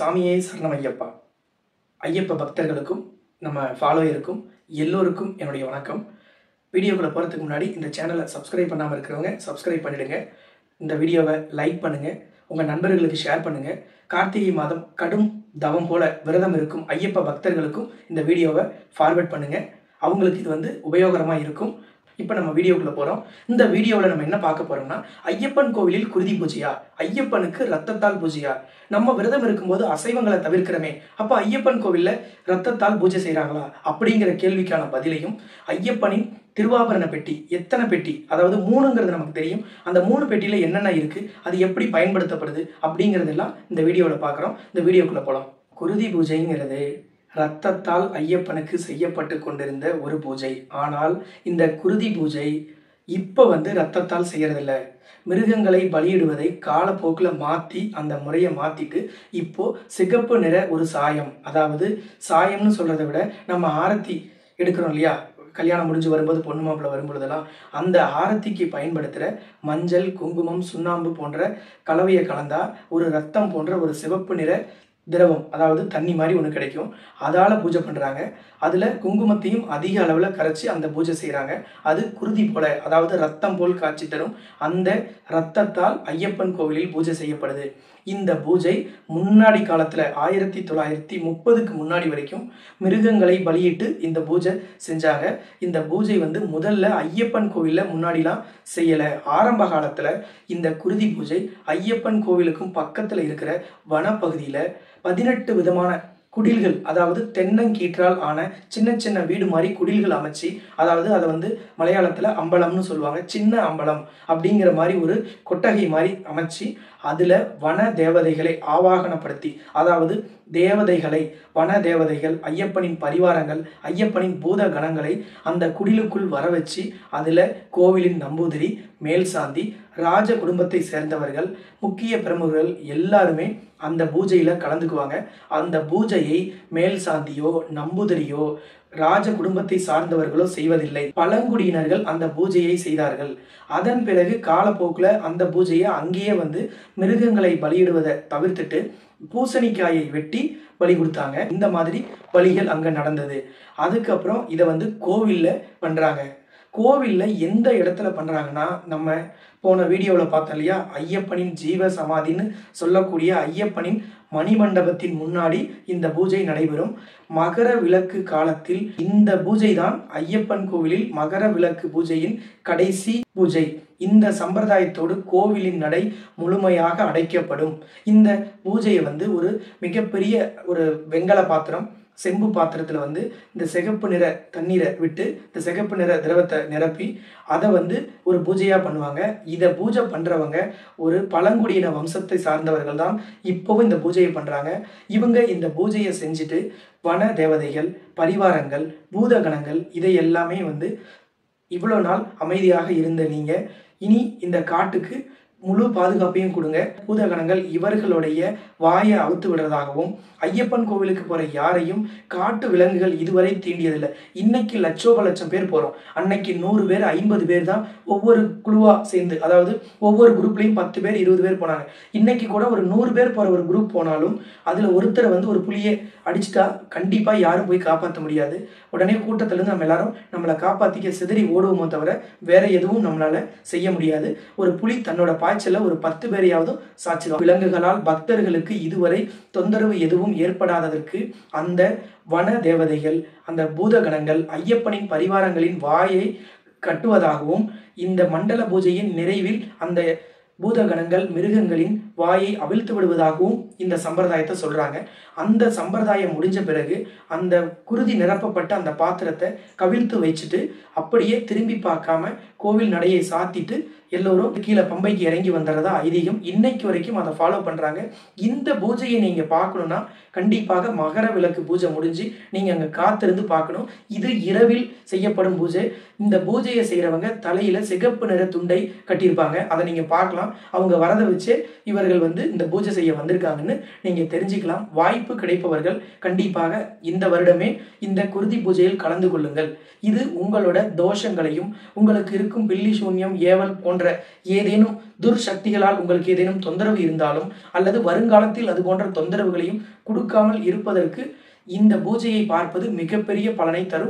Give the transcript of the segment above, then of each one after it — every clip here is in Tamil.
சாமியே சரணம் ஐயப்பா ஐயப்ப பக்தர்களுக்கும் நம்ம ஃபாலோயருக்கும் எல்லோருக்கும் என்னுடைய வணக்கம் வீடியோக்குள்ளே போகிறதுக்கு முன்னாடி இந்த சேனலை சப்ஸ்கிரைப் பண்ணாமல் இருக்கிறவங்க சப்ஸ்கிரைப் பண்ணிடுங்க இந்த வீடியோவை லைக் பண்ணுங்கள் உங்கள் நண்பர்களுக்கு ஷேர் பண்ணுங்கள் கார்த்திகை மாதம் கடும் தவம் போல விரதம் இருக்கும் ஐயப்ப பக்தர்களுக்கும் இந்த வீடியோவை ஃபார்வர்ட் பண்ணுங்கள் அவங்களுக்கு இது வந்து உபயோகரமாக இருக்கும் இப்போ நம்ம வீடியோக்குள்ளே போகிறோம் இந்த வீடியோவில் நம்ம என்ன பார்க்க போகிறோம்னா ஐயப்பன் கோவிலில் குருதி பூஜையா ஐயப்பனுக்கு ரத்தத்தால் பூஜையா நம்ம விரதம் இருக்கும்போது அசைவங்களை தவிர்க்கிறோமே அப்போ ஐயப்பன் கோவிலில் ரத்தத்தால் பூஜை செய்கிறாங்களா அப்படிங்கிற கேள்விக்கான பதிலையும் ஐயப்பனின் திருவாபரண பெட்டி எத்தனை பெட்டி அதாவது மூணுங்கிறது நமக்கு தெரியும் அந்த மூணு பெட்டியில் என்னென்ன இருக்குது அது எப்படி பயன்படுத்தப்படுது அப்படிங்கிறதெல்லாம் இந்த வீடியோவில் பார்க்குறோம் இந்த வீடியோக்குள்ளே போகலாம் குருதி பூஜைங்கிறது ரத்தத்தால் ஐயப்பனுக்கு செய்யப்பட்டு கொண்டிருந்த ஒரு பூஜை ஆனால் இந்த குருதி பூஜை இப்போ வந்து ரத்தத்தால் செய்யறதில்ல மிருகங்களை பலியிடுவதை காலப்போக்கில் மாற்றி அந்த முறையை மாற்றிட்டு இப்போ சிகப்பு நிற ஒரு சாயம் அதாவது சாயம்னு சொல்கிறத விட நம்ம ஆரத்தி எடுக்கிறோம் இல்லையா கல்யாணம் முடிஞ்சு வரும்போது பொண்ணு மாப்பிள்ளை வரும்பொழுதெல்லாம் அந்த ஆரத்திக்கு பயன்படுத்துகிற மஞ்சள் குங்குமம் சுண்ணாம்பு போன்ற கலவையை கலந்தா ஒரு ரத்தம் போன்ற ஒரு சிவப்பு நிற திரவம் அதாவது தண்ணி மாதிரி ஒன்று கிடைக்கும் அதால் பூஜை பண்ணுறாங்க அதில் குங்குமத்தையும் அதிக அளவில் கரைச்சி அந்த பூஜை செய்கிறாங்க அது குருதி போல அதாவது ரத்தம் போல் காட்சி தரும் அந்த ரத்தத்தால் ஐயப்பன் கோவிலில் பூஜை செய்யப்படுது இந்த பூஜை முன்னாடி காலத்தில் ஆயிரத்தி தொள்ளாயிரத்தி முப்பதுக்கு முன்னாடி வரைக்கும் மிருகங்களை பலியிட்டு இந்த பூஜை செஞ்சாங்க இந்த பூஜை வந்து முதல்ல ஐயப்பன் கோவிலில் முன்னாடிலாம் செய்யலை ஆரம்ப காலத்தில் இந்த குருதி பூஜை ஐயப்பன் கோவிலுக்கும் பக்கத்தில் இருக்கிற வனப்பகுதியில் பதினெட்டு விதமான குடில்கள் அதாவது தென்னங்கீற்றால் ஆன சின்ன சின்ன வீடு மாதிரி குடில்கள் அமைச்சு அதாவது அதை வந்து மலையாளத்தில் அம்பலம்னு சொல்லுவாங்க சின்ன அம்பலம் அப்படிங்கிற மாதிரி ஒரு கொட்டகை மாதிரி அமைச்சு அதில் வன தேவதைகளை ஆவாகனப்படுத்தி அதாவது தேவதைகளை வன தேவதைகள் ஐயப்பனின் பரிவாரங்கள் ஐயப்பனின் பூத கணங்களை அந்த குடிலுக்குள் வர வச்சு அதில் கோவிலின் நம்பூதிரி மேல் சாந்தி ராஜ குடும்பத்தை சேர்ந்தவர்கள் முக்கிய பிரமுகர்கள் எல்லாருமே அந்த பூஜையில் கலந்துக்குவாங்க அந்த பூஜையை மேல் சாந்தியோ நம்பூதிரியோ ராஜ குடும்பத்தை சார்ந்தவர்களோ செய்வதில்லை பழங்குடியினர்கள் அந்த பூஜையை செய்தார்கள் அதன் பிறகு காலப்போக்கில் அந்த பூஜையை அங்கேயே வந்து மிருகங்களை பலியிடுவதை தவிர்த்துட்டு பூசணிக்காயை வெட்டி பலி கொடுத்தாங்க இந்த மாதிரி பலிகள் அங்கே நடந்தது அதுக்கப்புறம் இதை வந்து கோவிலில் பண்ணுறாங்க கோவிலில் எந்த இடத்துல பண்ணுறாங்கன்னா நம்ம போன வீடியோவில் பார்த்தோம் இல்லையா ஐயப்பனின் ஜீவ சமாதின்னு சொல்லக்கூடிய ஐயப்பனின் மணிமண்டபத்தின் முன்னாடி இந்த பூஜை நடைபெறும் மகர விளக்கு காலத்தில் இந்த பூஜை தான் ஐயப்பன் கோவிலில் மகர விளக்கு பூஜையின் கடைசி பூஜை இந்த சம்பிரதாயத்தோடு கோவிலின் நடை முழுமையாக அடைக்கப்படும் இந்த பூஜையை வந்து ஒரு மிகப்பெரிய ஒரு வெங்கல பாத்திரம் செம்பு பாத்திரத்தில் வந்து இந்த சிகப்பு நிற தண்ணீரை விட்டு இந்த சிகப்பு நிற திரவத்தை நிரப்பி அதை வந்து ஒரு பூஜையாக பண்ணுவாங்க இதை பூஜை பண்ணுறவங்க ஒரு பழங்குடியின வம்சத்தை சார்ந்தவர்கள் தான் இப்போவும் இந்த பூஜையை பண்ணுறாங்க இவங்க இந்த பூஜையை செஞ்சுட்டு வன தேவதைகள் பரிவாரங்கள் பூதகணங்கள் இதை எல்லாமே வந்து இவ்வளோ நாள் அமைதியாக இருந்த நீங்கள் இனி இந்த காட்டுக்கு முழு பாதுகாப்பையும் கொடுங்க பூதகணங்கள் இவர்களுடைய வாயை அவுத்து விடுறதாகவும் ஐயப்பன் கோவிலுக்கு போகிற யாரையும் காட்டு விலங்குகள் இதுவரை தீண்டியதில்லை இன்னைக்கு லட்சோப லட்சம் பேர் போகிறோம் அன்னைக்கு நூறு பேர் ஐம்பது பேர் தான் ஒவ்வொரு குழுவாக சேர்ந்து அதாவது ஒவ்வொரு குரூப்லேயும் பத்து பேர் இருபது பேர் போனாங்க இன்னைக்கு கூட ஒரு நூறு பேர் போகிற ஒரு குரூப் போனாலும் அதில் ஒருத்தரை வந்து ஒரு புளியை அடிச்சிட்டா கண்டிப்பாக யாரும் போய் காப்பாற்ற முடியாது உடனே கூட்டத்திலேருந்து நம்ம எல்லாரும் நம்மளை காப்பாற்றிக்க சிதறி ஓடுவோமோ தவிர வேற எதுவும் நம்மளால செய்ய முடியாது ஒரு புலி தன்னோட பாய்ச்சல ஒரு பத்து பேரையாவது சாட்சிடும் விலங்குகளால் பக்தர்களுக்கு இதுவரை தொந்தரவு எதுவும் ஏற்படாததற்கு அந்த வன தேவதைகள் அந்த பூதகணங்கள் ஐயப்பனின் பரிவாரங்களின் வாயை கட்டுவதாகவும் இந்த மண்டல பூஜையின் நிறைவில் அந்த பூதகணங்கள் மிருகங்களின் வாயை அவிழ்த்து விடுவதாகவும் இந்த சம்பிரதாயத்தை சொல்றாங்க அந்த சம்பிரதாயம் முடிஞ்ச பிறகு அந்த குருதி நிரப்பப்பட்ட அந்த பாத்திரத்தை கவிழ்த்து வச்சுட்டு அப்படியே திரும்பி பார்க்காம கோவில் நடையை சாத்திட்டு எல்லோரும் கீழே பம்பைக்கு இறங்கி வந்துடுறதா ஐதீகம் இன்னைக்கு வரைக்கும் அதை ஃபாலோ பண்றாங்க இந்த பூஜையை நீங்க பார்க்கணும்னா கண்டிப்பாக மகர விளக்கு பூஜை முடிஞ்சு நீங்க அங்க காத்திருந்து பார்க்கணும் இது இரவில் செய்யப்படும் பூஜை இந்த பூஜையை செய்யறவங்க தலையில சிகப்பு நிற துண்டை கட்டியிருப்பாங்க அதை நீங்க பார்க்கலாம் அவங்க வரதை வச்சு இவர் பக்தர்கள் வந்து இந்த பூஜை செய்ய வந்திருக்காங்கன்னு நீங்க தெரிஞ்சுக்கலாம் வாய்ப்பு கிடைப்பவர்கள் கண்டிப்பாக இந்த வருடமே இந்த குருதி பூஜையில் கலந்து கொள்ளுங்கள் இது உங்களோட தோஷங்களையும் உங்களுக்கு இருக்கும் பில்லி சூன்யம் ஏவல் போன்ற ஏதேனும் துர்சக்திகளால் உங்களுக்கு ஏதேனும் தொந்தரவு இருந்தாலும் அல்லது வருங்காலத்தில் அது போன்ற தொந்தரவுகளையும் கொடுக்காமல் இருப்பதற்கு இந்த பூஜையை பார்ப்பது மிகப்பெரிய பலனை தரும்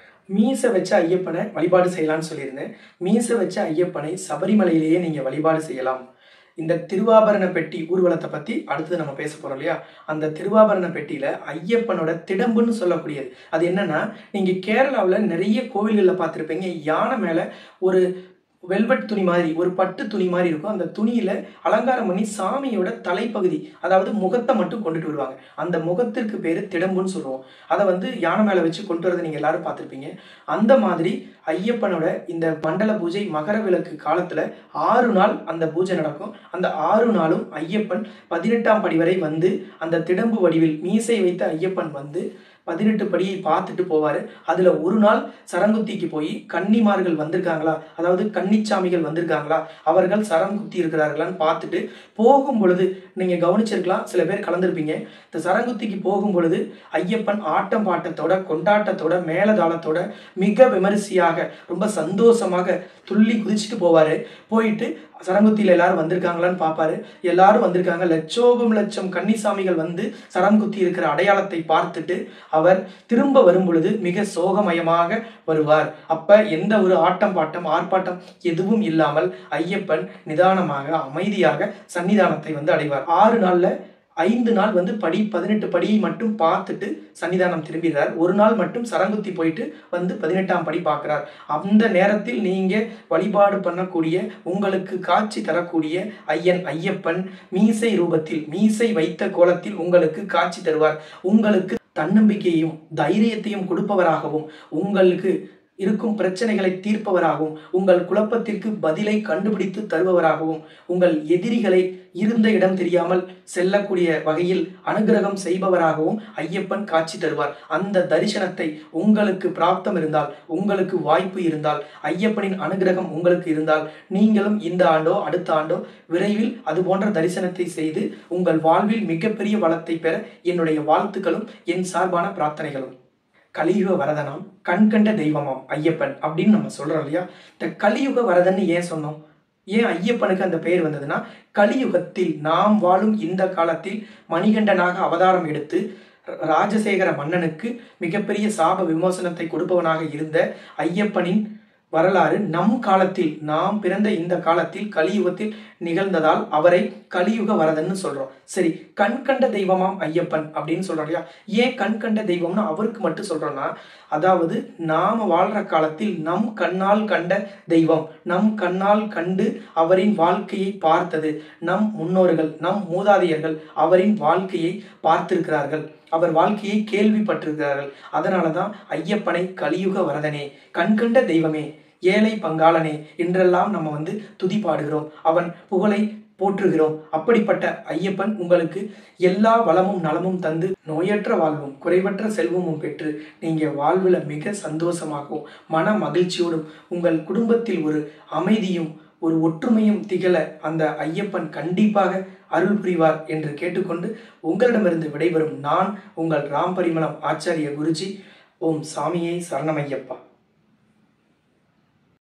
மீச வச்ச ஐயப்பனை வழிபாடு செய்யலாம்னு சொல்லியிருந்தேன் மீச வச்ச ஐயப்பனை சபரிமலையிலேயே நீங்க வழிபாடு செய்யலாம் இந்த திருவாபரண பெட்டி ஊர்வலத்தை பத்தி அடுத்தது நம்ம பேச போறோம் இல்லையா அந்த திருவாபரண பெட்டியில ஐயப்பனோட திடம்புன்னு சொல்லக்கூடியது அது என்னன்னா நீங்க கேரளாவில் நிறைய கோவில்களில் பார்த்துருப்பீங்க யானை மேல ஒரு வெல்வெட் துணி மாதிரி ஒரு பட்டு துணி மாதிரி இருக்கும் அந்த துணியில அலங்காரம் பண்ணி சாமியோட தலைப்பகுதி அதாவது முகத்தை மட்டும் கொண்டுட்டு வருவாங்க அந்த முகத்திற்கு பேரு திடம்புன்னு சொல்லுவோம் அதை வந்து யானை மேல வச்சு கொண்டு வரதை நீங்க எல்லாரும் பார்த்துருப்பீங்க அந்த மாதிரி ஐயப்பனோட இந்த மண்டல பூஜை மகர விளக்கு காலத்துல ஆறு நாள் அந்த பூஜை நடக்கும் அந்த ஆறு நாளும் ஐயப்பன் பதினெட்டாம் படி வரை வந்து அந்த திடம்பு வடிவில் மீசை வைத்த ஐயப்பன் வந்து பதினெட்டு படியை பார்த்துட்டு போவாரு அதுல ஒரு நாள் சரங்குத்திக்கு போய் கன்னிமார்கள் வந்திருக்காங்களா அதாவது கன்னிச்சாமிகள் வந்திருக்காங்களா அவர்கள் சரம் குத்தி இருக்கிறார்களான்னு பார்த்துட்டு போகும் பொழுது நீங்க கவனிச்சிருக்கலாம் சில பேர் கலந்துருப்பீங்க இந்த சரங்குத்திக்கு போகும் பொழுது ஐயப்பன் ஆட்டம் பாட்டத்தோட கொண்டாட்டத்தோட மேலதாளத்தோட மிக விமரிசையாக ரொம்ப சந்தோஷமாக துள்ளி குதிச்சுட்டு போவாரு போயிட்டு சரங்குத்தியில் எல்லாரும் வந்திருக்காங்களான்னு பார்ப்பாரு எல்லாரும் வந்திருக்காங்க லட்சோபம் லட்சம் கன்னிசாமிகள் வந்து சரங்குத்தி இருக்கிற அடையாளத்தை பார்த்துட்டு அவர் திரும்ப வரும் பொழுது மிக சோகமயமாக வருவார் அப்ப எந்த ஒரு ஆட்டம் பாட்டம் ஆர்ப்பாட்டம் எதுவும் இல்லாமல் ஐயப்பன் நிதானமாக அமைதியாக சன்னிதானத்தை வந்து அடைவார் ஆறு நாள்ல ஐந்து நாள் வந்து படி பதினெட்டு படியை மட்டும் பார்த்துட்டு சன்னிதானம் திரும்பிடுறார் ஒரு நாள் மட்டும் சரங்குத்தி போயிட்டு வந்து பதினெட்டாம் படி பார்க்கிறார் அந்த நேரத்தில் நீங்க வழிபாடு பண்ணக்கூடிய உங்களுக்கு காட்சி தரக்கூடிய ஐயன் ஐயப்பன் மீசை ரூபத்தில் மீசை வைத்த கோலத்தில் உங்களுக்கு காட்சி தருவார் உங்களுக்கு தன்னம்பிக்கையையும் தைரியத்தையும் கொடுப்பவராகவும் உங்களுக்கு இருக்கும் பிரச்சனைகளை தீர்ப்பவராகவும் உங்கள் குழப்பத்திற்கு பதிலை கண்டுபிடித்து தருபவராகவும் உங்கள் எதிரிகளை இருந்த இடம் தெரியாமல் செல்லக்கூடிய வகையில் அனுகிரகம் செய்பவராகவும் ஐயப்பன் காட்சி தருவார் அந்த தரிசனத்தை உங்களுக்கு பிராப்தம் இருந்தால் உங்களுக்கு வாய்ப்பு இருந்தால் ஐயப்பனின் அனுகிரகம் உங்களுக்கு இருந்தால் நீங்களும் இந்த ஆண்டோ அடுத்த ஆண்டோ விரைவில் அது போன்ற தரிசனத்தை செய்து உங்கள் வாழ்வில் மிகப்பெரிய வளத்தை பெற என்னுடைய வாழ்த்துக்களும் என் சார்பான பிரார்த்தனைகளும் கலியுக வரதனாம் கண் கண்ட தெய்வமாம் ஐயப்பன் அப்படின்னு நம்ம சொல்றோம் இல்லையா இந்த கலியுக வரதன்னு ஏன் சொன்னோம் ஏன் ஐயப்பனுக்கு அந்த பெயர் வந்ததுன்னா கலியுகத்தில் நாம் வாழும் இந்த காலத்தில் மணிகண்டனாக அவதாரம் எடுத்து ராஜசேகர மன்னனுக்கு மிகப்பெரிய சாப விமோசனத்தை கொடுப்பவனாக இருந்த ஐயப்பனின் வரலாறு நம் காலத்தில் நாம் பிறந்த இந்த காலத்தில் கலியுகத்தில் நிகழ்ந்ததால் அவரை கலியுக வரதன்னு சொல்றோம் சரி கண் கண்ட தெய்வமாம் ஐயப்பன் அப்படின்னு சொல்றோம் இல்லையா ஏன் கண் கண்ட தெய்வம்னு அவருக்கு மட்டும் சொல்றோம்னா அதாவது நாம வாழ்ற காலத்தில் நம் கண்ணால் கண்ட தெய்வம் நம் கண்ணால் கண்டு அவரின் வாழ்க்கையை பார்த்தது நம் முன்னோர்கள் நம் மூதாதையர்கள் அவரின் வாழ்க்கையை பார்த்திருக்கிறார்கள் அவர் வாழ்க்கையை கேள்விப்பட்டிருக்கிறார்கள் அதனாலதான் ஐயப்பனை கலியுக வரதனே கண்கண்ட தெய்வமே ஏழை பங்காளனே என்றெல்லாம் நம்ம வந்து துதி பாடுகிறோம் அவன் புகழை போற்றுகிறோம் அப்படிப்பட்ட ஐயப்பன் உங்களுக்கு எல்லா வளமும் நலமும் தந்து நோயற்ற வாழ்வும் குறைவற்ற செல்வமும் பெற்று நீங்க வாழ்வுல மிக சந்தோஷமாகவும் மன மகிழ்ச்சியோடும் உங்கள் குடும்பத்தில் ஒரு அமைதியும் ஒரு ஒற்றுமையும் திகழ அந்த ஐயப்பன் கண்டிப்பாக அருள் புரிவார் என்று கேட்டுக்கொண்டு உங்களிடமிருந்து விடைபெறும் நான் உங்கள் ராம் பரிமளம் ஆச்சாரிய குருஜி ஓம் சாமியை சரணமையப்பா